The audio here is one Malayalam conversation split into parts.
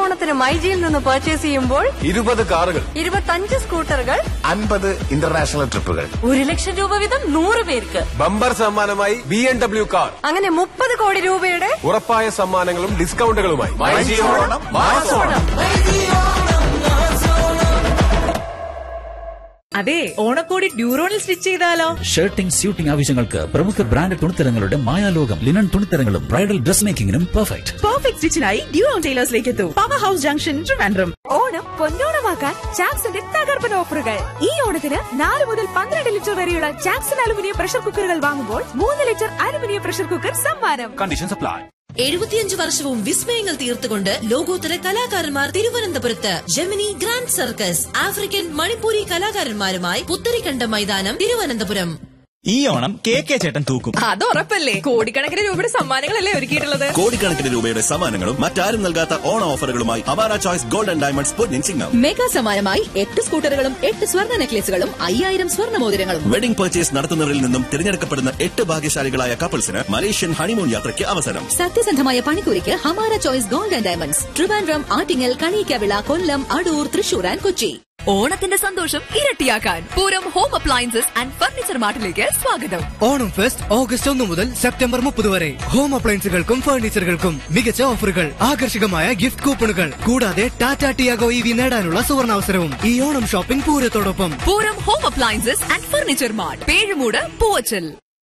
ഓണത്തിന് മൈജിയിൽ നിന്ന് പർച്ചേസ് ചെയ്യുമ്പോൾ ഇരുപത് കാറുകൾ ഇരുപത്തഞ്ച് സ്കൂട്ടറുകൾ അൻപത് ഇന്റർനാഷണൽ ട്രിപ്പുകൾ ഒരു ലക്ഷം രൂപ വീതം നൂറ് പേർക്ക് ബമ്പർ സമ്മാനമായി ബി എം ഡബ്ല്യു കാർ അങ്ങനെ മുപ്പത് കോടി രൂപയുടെ ഉറപ്പായ സമ്മാനങ്ങളും ഡിസ്കൗണ്ടുകളുമായി അതെ ഓണക്കോടി ഡ്യൂറോണിൽ സ്റ്റിച്ച് ചെയ്താലോ ഷർട്ടിംഗ് സ്യൂട്ടിംഗ് ആവശ്യങ്ങൾക്ക് പ്രമുഖ ബ്രാൻഡ് തുണിത്തരങ്ങളുടെ മായാലോകം ലിനൻ തുണിത്തരങ്ങളും ബ്രൈഡൽ ഡ്രസ് മേക്കിംഗിനും പെർഫെക്റ്റ് പെർഫെക്റ്റ് സ്റ്റിച്ചിനായി ഡ്യൂറോൺ ടൈലേഴ്സിലേക്ക് എത്തൂ power house junction Trivandrum Onam പൊന്നോണമാക്കാൻ ചാക്സിന്റെ തകർപ്പൻ ഓഫറുകൾ ഈ ഓണത്തിന് നാല് മുതൽ പന്ത്രണ്ട് ലിറ്റർ വരെയുള്ള ചാക്സൺ അലുമിനിയം പ്രഷർ കുക്കറുകൾ വാങ്ങുമ്പോൾ മൂന്ന് ലിറ്റർ അലുമിനിയം പ്രഷർ കുക്കർ സമ്മാനം കണ്ടീഷൻ സപ്ലൈ എഴുപത്തിയഞ്ച് വർഷവും വിസ്മയങ്ങൾ തീർത്തുകൊണ്ട് ലോകോത്തര കലാകാരന്മാർ തിരുവനന്തപുരത്ത് Gemini Grand Circus African Manipuri കലാകാരന്മാരുമായി പുത്തരിക്കണ്ട മൈതാനം തിരുവനന്തപുരം ഈ ഓണം കെ കെ ചേട്ടൻ തൂക്കും അത് ഉറപ്പല്ലേ കോടിക്കണക്കിന് രൂപയുടെ സമ്മാനങ്ങളല്ലേ ഒരുക്കിയിട്ടുള്ളത് കോടിക്കണക്കിന് രൂപയുടെ സമ്മാനങ്ങളും മറ്റാരും നൽകാത്ത ഓണ ഓഫറുകളുമായി Hamara choice gold and diamonds പൊന്നിൻ ചിങ്ങം മെഗാ സമ്മാനമായി എട്ട് സ്കൂട്ടറുകളും എട്ട് സ്വർണ്ണ നെക്ലേസുകളും അയ്യായിരം സ്വർണ്ണ മോതിരങ്ങളും വെഡിംഗ് പർച്ചേസ് നടത്തുന്നവരിൽ നിന്നും തിരഞ്ഞെടുക്കപ്പെടുന്ന എട്ട് ഭാഗ്യശാലികളായ കപ്പിൾസിന് മലേഷ്യൻ ഹണിമൂൺ യാത്രയ്ക്ക് അവസരം സത്യസന്ധമായ പണിക്കൂലിക്ക് Hamara choice gold and diamonds Trivandrum Attingal Kaniyikkavila Kollam Adoor Thrissur and Kochi ഓണത്തിന്റെ സന്തോഷം ഇരട്ടിയാക്കാൻ Pooram home appliances and furniture മാർട്ടിലേക്ക് സ്വാഗതം ഓണം ഫെസ്റ്റ് ഓഗസ്റ്റ് ഒന്ന് മുതൽ സെപ്റ്റംബർ മുപ്പത് വരെ ഹോം അപ്ലയൻസുകൾക്കും ഫർണിച്ചറുകൾക്കും മികച്ച ഓഫറുകൾ ആകർഷകമായ ഗിഫ്റ്റ് കൂപ്പണുകൾ കൂടാതെ ടാറ്റ ടിയാഗോ ഇ വി നേടാനുള്ള സുവർണാവസരവും ഈ ഓണം ഷോപ്പിംഗ് പൂരത്തോടൊപ്പം Pooram home appliances and furniture mart Pezhumoodu Poovachal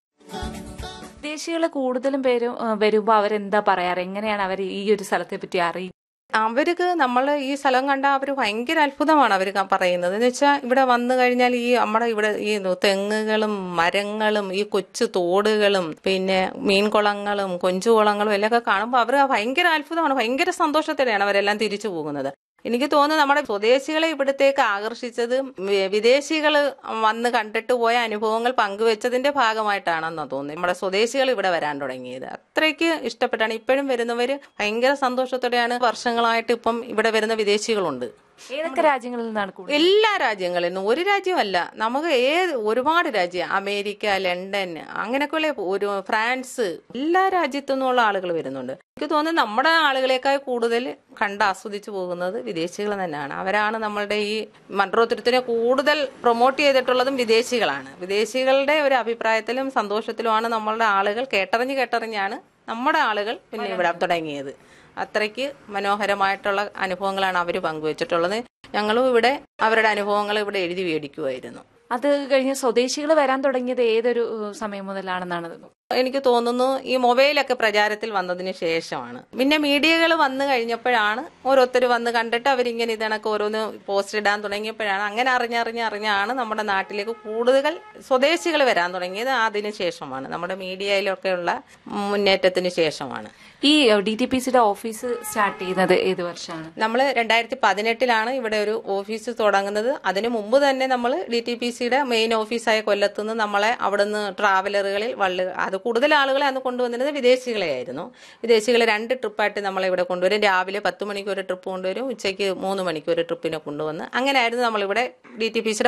വിദേശികൾ കൂടുതലും പേര് വരുമ്പോ അവരെന്താ പറയാറ് എങ്ങനെയാണ് അവർ ഈ ഒരു സ്ഥലത്തെ പറ്റി അറിയുന്നത് അവർക്ക് നമ്മൾ ഈ സ്ഥലം കണ്ട അവർ ഭയങ്കര അത്ഭുതമാണ് അവർ പറയുന്നത് എന്ന് വെച്ചാൽ ഇവിടെ വന്നു കഴിഞ്ഞാൽ ഈ നമ്മുടെ ഇവിടെ ഈ തെങ്ങുകളും മരങ്ങളും ഈ കൊച്ചു തോടുകളും പിന്നെ മീൻകുളങ്ങളും കൊഞ്ചുകുളങ്ങളും എല്ലാം ഒക്കെ കാണുമ്പോൾ അവർ ഭയങ്കര അത്ഭുതമാണ് ഭയങ്കര സന്തോഷത്തോടെയാണ് അവരെല്ലാം തിരിച്ചു പോകുന്നത് എനിക്ക് തോന്നുന്നു നമ്മുടെ സ്വദേശികളെ ഇവിടത്തേക്ക് ആകർഷിച്ചത് വി- വിദേശികൾ വന്ന് കണ്ടിട്ട് പോയ അനുഭവങ്ങൾ പങ്കുവെച്ചതിന്റെ ഭാഗമായിട്ടാണെന്ന് തോന്നുന്നു നമ്മുടെ സ്വദേശികൾ ഇവിടെ വരാൻ തുടങ്ങിയത് അത്രയ്ക്ക് ഇഷ്ടപ്പെട്ടാണ് ഇപ്പോഴും വരുന്നവർ ഭയങ്കര സന്തോഷത്തോടെയാണ് വർഷങ്ങളായിട്ട് ഇപ്പം ഇവിടെ വരുന്ന വിദേശികളുണ്ട് ഏതൊക്കെ രാജ്യങ്ങളിൽ നിന്നാണ് കൂടുതൽ എല്ലാ രാജ്യങ്ങളിൽ നിന്നും ഒരു രാജ്യമല്ല നമുക്ക് ഏത് ഒരുപാട് രാജ്യം അമേരിക്ക ലണ്ടൻ അങ്ങനെയൊക്കെയുള്ള ഒരു ഫ്രാൻസ് എല്ലാ രാജ്യത്തു നിന്നുള്ള ആളുകൾ വരുന്നുണ്ട് എനിക്ക് തോന്നുന്നു നമ്മുടെ ആളുകളെക്കാൾ കൂടുതൽ കണ്ട് ആസ്വദിച്ചു പോകുന്നത് വിദേശികൾ തന്നെയാണ് അവരാണ് നമ്മളുടെ ഈ മൺട്രോത്തുരത്തിനെ കൂടുതൽ പ്രൊമോട്ട് ചെയ്തിട്ടുള്ളതും വിദേശികളാണ് വിദേശികളുടെ ഒരു അഭിപ്രായത്തിലും സന്തോഷത്തിലുമാണ് നമ്മളുടെ ആളുകൾ കേട്ടറിഞ്ഞ് കേട്ടറിഞ്ഞാണ് നമ്മുടെ ആളുകൾ പിന്നെ ഇവിടെ തുടങ്ങിയത് അത്രയ്ക്ക് മനോഹരമായിട്ടുള്ള അനുഭവങ്ങളാണ് അവർ പങ്കുവച്ചിട്ടുള്ളത് ഞങ്ങളും ഇവിടെ അവരുടെ അനുഭവങ്ങൾ ഇവിടെ എഴുതി മേടിക്കുമായിരുന്നു അത് കഴിഞ്ഞ് സ്വദേശികൾ വരാൻ തുടങ്ങിയത് ഏതൊരു ഏഹ്, സമയം മുതലാണെന്നാണ് എനിക്ക് തോന്നുന്നു ഈ മൊബൈലൊക്കെ പ്രചാരത്തിൽ വന്നതിന് ശേഷമാണ് പിന്നെ മീഡിയകൾ വന്നു കഴിഞ്ഞപ്പോഴാണ് ഓരോരുത്തർ വന്ന് കണ്ടിട്ട് അവരിങ്ങനെ ഇതണക്ക് ഓരോന്ന് പോസ്റ്റ് ഇടാൻ തുടങ്ങിയപ്പോഴാണ് അങ്ങനെ അറിഞ്ഞറിഞ്ഞ് അറിഞ്ഞാണ് നമ്മുടെ നാട്ടിലേക്ക് കൂടുതൽ സ്വദേശികൾ വരാൻ തുടങ്ങിയത് അതിന് ശേഷമാണ് നമ്മുടെ മീഡിയയിലൊക്കെയുള്ള മുന്നേറ്റത്തിന് ശേഷമാണ് ഈ ഡി ടി പി സിയുടെ ഓഫീസ് സ്റ്റാർട്ട് ചെയ്യുന്നത് ഏത് വർഷമാണ് നമ്മൾ രണ്ടായിരത്തി പതിനെട്ടിലാണ് ഇവിടെ ഒരു ഓഫീസ് തുടങ്ങുന്നത് അതിനു മുമ്പ് തന്നെ നമ്മൾ ഡി ടി പി സിയുടെ മെയിൻ ഓഫീസായ കൊല്ലത്തുനിന്ന് നമ്മളെ അവിടുന്ന് ട്രാവലറുകളിൽ വള്ളി അത് കൂടുതൽ ആളുകളെ അന്ന് കൊണ്ടുവന്നിരുന്നത് വിദേശികളെയായിരുന്നു വിദേശികൾ രണ്ട് ട്രിപ്പായിട്ട് നമ്മളെ ഇവിടെ കൊണ്ടുവരും രാവിലെ പത്ത് മണിക്ക് ഒരു ട്രിപ്പ് കൊണ്ടുവരും ഉച്ചയ്ക്ക് മൂന്ന് മണിക്ക് ഒരു ട്രിപ്പിനെ കൊണ്ടുവന്ന് അങ്ങനെയായിരുന്നു നമ്മളിവിടെ ഡി ടി പി സിയുടെ